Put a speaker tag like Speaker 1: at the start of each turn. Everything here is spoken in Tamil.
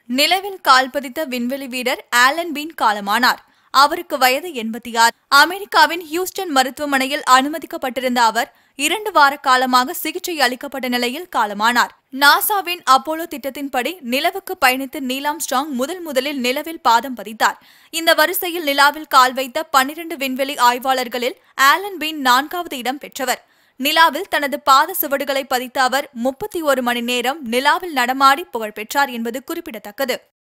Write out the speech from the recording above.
Speaker 1: நிலவில் கால் பதித்த விண்வெளி வீரர் ஆலன் பீன் காலமானார் அவருக்கு வயது எண்பத்தி ஆறு அமெரிக்காவின் ஹியூஸ்டன் மருத்துவமனையில் அனுமதிக்கப்பட்டிருந்த அவர் இரண்டு வார காலமாக சிகிச்சை அளிக்கப்பட்ட நிலையில் காலமானார் நாசாவின் அப்போலோ திட்டத்தின்படி நிலவுக்கு பயணித்த நீலாம் ஸ்ட்ராங் முதல் முதலில் நிலவில் பாதம் பதித்தார் இந்த வரிசையில் நிலாவில் கால் வைத்த பன்னிரண்டு விண்வெளி ஆய்வாளர்களில் ஆலன் பீன் நான்காவது இடம் பெற்றவர் நிலாவில் தனது பாத சுவடுகளை பதித்த அவர் முப்பத்தி ஒரு மணி நேரம் நிலாவில் நடமாடி புகழ் பெற்றார் என்பது குறிப்பிடத்தக்கது